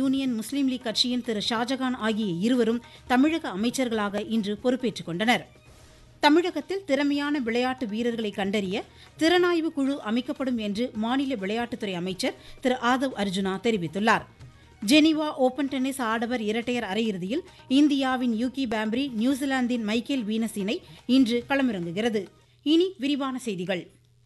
union முஸ்லீம் league கட்சியின் திரு ஷாஜகான் ஆகிய இருவரும் தமிழக அமைச்சர்களாக இன்று பொறுப்பேற்றுக் கொண்டனர் தமிழகத்தில் திறமையான விளையாட்டு வீரர்களை கண்டறிய திறனாய்வு குழு அமைக்கப்படும் என்று மாநில விளையாட்டுத்துறை அமைச்சர் திரு ஆதவ் அர்ஜுனா தெரிவித்துள்ளார் ஜெனீவா ஓபன் டென்னிஸ் ஆடவர் இரட்டையர் அரையிறுதியில் இந்தியாவின் யூகி பாம்ப்ரி நியூசிலாந்தின் மைக்கேல் வீனஸ் இணை இன்று களமிறங்குகிறது இனி விரிவான செய்திகள்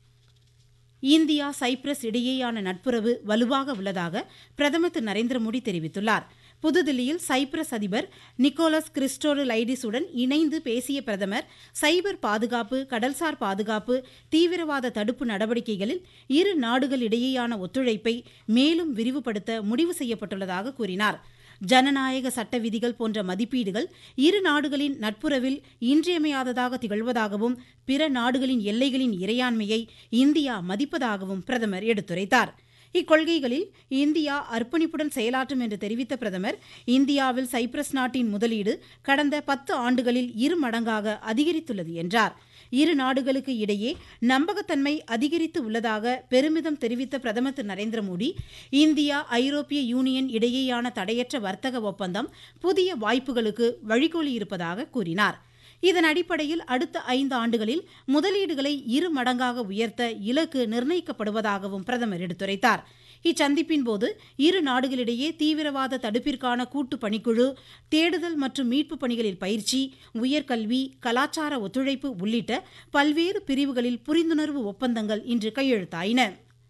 இந்தியா சைப்ரஸ் இடையேயான நட்புறவு வலுவாக உள்ளதாக பிரதமர் திரு நரேந்திர மோடி தெரிவித்துள்ளார் புதுதில்லியில் சைப்ரஸ் அதிபர் நிக்கோலஸ் கிறிஸ்டோருலைடிஸுடன் இணைந்து பேசிய பிரதமர் சைபர் பாதுகாப்பு கடல்சார் பாதுகாப்பு தீவிரவாத தடுப்பு நடவடிக்கைகளில் இரு நாடுகளிடையேயான ஒத்துழைப்பை மேலும் விரிவுபடுத்த முடிவு செய்யப்பட்டுள்ளதாக கூறினார் ஜனநாயக சட்ட விதிகள் போன்ற மதிப்பீடுகள் இரு நாடுகளின் நட்புறவில் இன்றியமையாததாக திகழ்வதாகவும் பிற நாடுகளின் எல்லைகளின் இறையாண்மையை இந்தியா மதிப்பதாகவும் பிரதமர் எடுத்துரைத்தார் இக்கொள்கைகளில் இந்தியா அர்ப்பணிப்புடன் செயலாற்றும் என்று தெரிவித்த பிரதமர் இந்தியாவில் சைப்ரஸ் நாட்டின் முதலீடு கடந்த பத்து ஆண்டுகளில் இரு மடங்காக அதிகரித்துள்ளது என்றார் இரு நாடுகளுக்கு இடையே நம்பகத்தன்மை அதிகரித்து உள்ளதாக பெருமிதம் தெரிவித்த பிரதமர் திரு நரேந்திர மோடி இந்தியா ஐரோப்பிய யூனியன் இடையேயான தடையற்ற வர்த்தக ஒப்பந்தம் புதிய வாய்ப்புகளுக்கு வழிகோலியிருப்பதாக கூறினார் இதன் அடிப்படையில் அடுத்த ஐந்து ஆண்டுகளில் முதலீடுகளை இரு மடங்காக உயர்த்த இலக்கு நிர்ணயிக்கப்படுவதாகவும் பிரதமர் எடுத்துரைத்தார் இச்சந்திப்பின் போது இரு நாடுகளிடையே தீவிரவாத தடுப்பிற்கான கூட்டு பணிக்குழு தேடுதல் மற்றும் மீட்பு பணிகளில் பயிற்சி உயர்கல்வி கலாச்சார ஒத்துழைப்பு உள்ளிட்ட பல்வேறு பிரிவுகளில் புரிந்துணர்வு ஒப்பந்தங்கள் இன்று கையெழுத்தாயின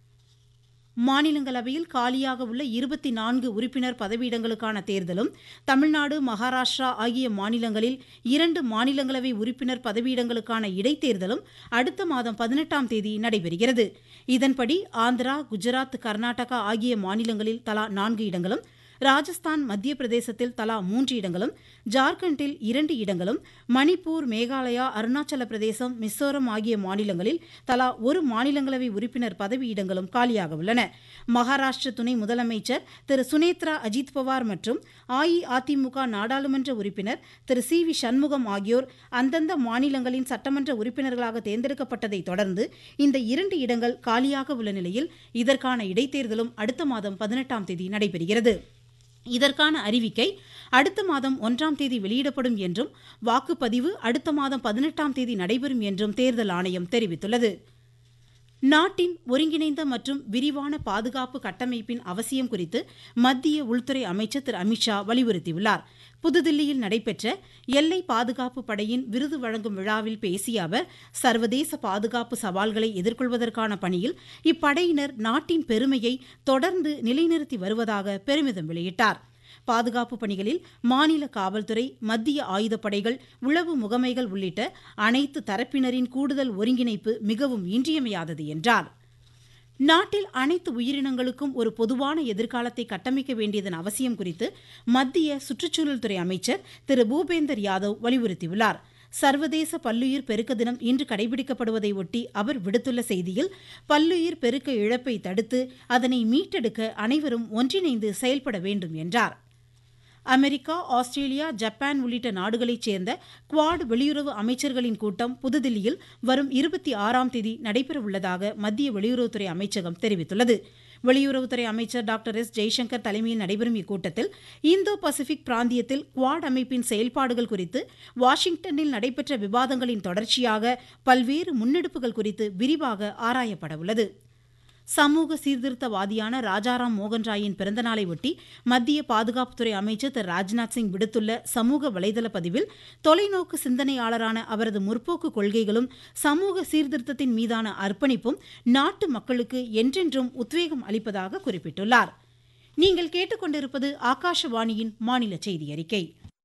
மாநிலங்களவையில் காலியாக உள்ள இருபத்தி நான்கு உறுப்பினர் பதவியிடங்களுக்கான தேர்தலும் தமிழ்நாடு மகாராஷ்டிரா ஆகிய மாநிலங்களில் இரண்டு மாநிலங்களவை உறுப்பினர் பதவியிடங்களுக்கான இடைத்தேர்தலும் அடுத்த மாதம் பதினெட்டாம் தேதி நடைபெறுகிறது இதன்படி ஆந்திரா குஜராத் கர்நாடகா ஆகிய மாநிலங்களில் தலா நான்கு இடங்களும் ராஜஸ்தான் மத்திய பிரதேசத்தில் தலா மூன்று இடங்களும் ஜார்க்கண்டில் இரண்டு இடங்களும் மணிப்பூர் மேகாலயா அருணாச்சல பிரதேசம் மிசோரம் ஆகிய மாநிலங்களில் தலா ஒரு மாநிலங்களவை உறுப்பினர் பதவியிடங்களும் காலியாக உள்ளன மகாராஷ்டிர துணை முதலமைச்சர் திரு சுனேத்ரா அஜித் பவார் மற்றும் அஇஅதிமுக நாடாளுமன்ற உறுப்பினர் திரு சி வி சண்முகம் ஆகியோர் அந்தந்த மாநிலங்களின் சட்டமன்ற உறுப்பினர்களாக தேர்ந்தெடுக்கப்பட்டதை தொடர்ந்து இந்த இரண்டு இடங்கள் காலியாக உள்ள நிலையில் இதற்கான இடைத்தேர்தலும் அடுத்த மாதம் பதினெட்டாம் தேதி நடைபெறுகிறது இதற்கான அறிவிக்கை அடுத்த மாதம் ஒன்றாம் தேதி வெளியிடப்படும் என்றும் வாக்குப்பதிவு அடுத்த மாதம் பதினெட்டாம் தேதி நடைபெறும் என்றும் தேர்தல் ஆணையம் தெரிவித்துள்ளது நாட்டின் ஒருங்கிணைந்த மற்றும் விரிவான பாதுகாப்பு கட்டமைப்பின் அவசியம் குறித்து மத்திய உள்துறை அமைச்சர் திரு அமித்ஷா வலியுறுத்தியுள்ளார் புதுதில்லியில் நடைபெற்ற எல்லை பாதுகாப்பு படையின் விருது வழங்கும் விழாவில் பேசிய அவர் சர்வதேச பாதுகாப்பு சவால்களை எதிர்கொள்வதற்கான பணியில் இப்படையினர் நாட்டின் பெருமையை தொடர்ந்து நிலைநிறுத்தி வருவதாக பெருமிதம் வெளியிட்டார் பாதுகாப்பு பணிகளில் மாநில காவல்துறை மத்திய ஆயுதப்படைகள் உளவு முகமைகள் உள்ளிட்ட அனைத்து தரப்பினரின் கூடுதல் ஒருங்கிணைப்பு மிகவும் இன்றியமையாதது என்றார் நாட்டில் அனைத்து உயிரினங்களுக்கும் ஒரு பொதுவான எதிர்காலத்தை கட்டமைக்க வேண்டியதன் அவசியம் குறித்து மத்திய சுற்றுச்சூழல் துறை அமைச்சர் திரு பூபேந்தர் யாதவ் வலியுறுத்தியுள்ளார் சர்வதேச பல்லுயிர் பெருக்க தினம் இன்று கடைபிடிக்கப்படுவதை ஒட்டி அவர் விடுத்துள்ள செய்தியில் பல்லுயிர் பெருக்க இழப்பை தடுத்து அதனை மீட்டெடுக்க அனைவரும் ஒன்றிணைந்து செயல்பட வேண்டும் என்றார் அமெரிக்கா ஆஸ்திரேலியா ஜப்பான் உள்ளிட்ட நாடுகளைச் சேர்ந்த குவாட் வெளியுறவு அமைச்சர்களின் கூட்டம் புதுதில்லியில் வரும் இருபத்தி ஆறாம் தேதி நடைபெறவுள்ளதாக மத்திய வெளியுறவுத்துறை அமைச்சகம் தெரிவித்துள்ளது வெளியுறவுத்துறை அமைச்சர் டாக்டர் எஸ் ஜெய்சங்கர் தலைமையில் நடைபெறும் இக்கூட்டத்தில் இந்தோ பசிபிக் பிராந்தியத்தில் குவாட் அமைப்பின் செயல்பாடுகள் குறித்து வாஷிங்டனில் நடைபெற்ற விவாதங்களின் தொடர்ச்சியாக பல்வேறு முன்னெடுப்புகள் குறித்து விரிவாக ஆராயப்பட உள்ளது சமூக சீர்திருத்தவாதியான ராஜாராம் மோகன் ராயின் பிறந்தநாளை ஒட்டி மத்திய பாதுகாப்புத்துறை அமைச்சர் திரு ராஜ்நாத் சிங் விடுத்துள்ள சமூக வலைதள பதிவில் தொலைநோக்கு சிந்தனையாளரான அவரது முற்போக்கு கொள்கைகளும் சமூக சீர்திருத்தத்தின் மீதான அர்ப்பணிப்பும் நாட்டு மக்களுக்கு என்றென்றும் உத்வேகம் அளிப்பதாக குறிப்பிட்டுள்ளார் நீங்கள் கேட்டுக்கொண்டிருப்பது ஆகாஷவாணியின் மாநில செய்தி அறிக்கை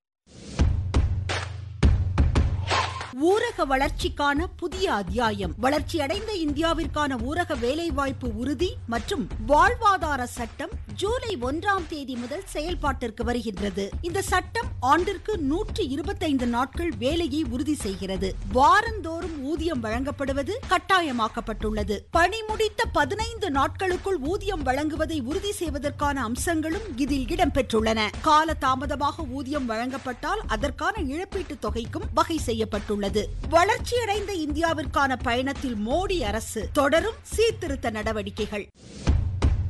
ஊரக வளர்ச்சிக்கான புதிய அத்தியாயம் வளர்ச்சியடைந்த இந்தியாவிற்கான ஊரக வேலைவாய்ப்பு உறுதி மற்றும் வாழ்வாதார சட்டம் ஜூலை ஒன்றாம் தேதி முதல் செயல்பாட்டிற்கு வருகின்றது இந்த சட்டம் ஆண்டிற்கு நூற்றி இருபத்தைந்து நாட்கள் வேலையை உறுதி செய்கிறது வாரந்தோறும் ஊதியம் வழங்கப்படுவது கட்டாயமாக்கப்பட்டுள்ளது பணி முடித்த பதினைந்து நாட்களுக்குள் ஊதியம் வழங்குவதை உறுதி செய்வதற்கான அம்சங்களும் இதில் இடம்பெற்றுள்ளன கால தாமதமாக ஊதியம் வழங்கப்பட்டால் அதற்கான இழப்பீட்டுத் தொகைக்கும் வகை செய்யப்பட்டுள்ளது உள்ளது வளர்ச்சியடைந்த இந்தியாவிற்கான பயணத்தில் மோடி அரசு தொடரும் சீர்திருத்த நடவடிக்கைகள்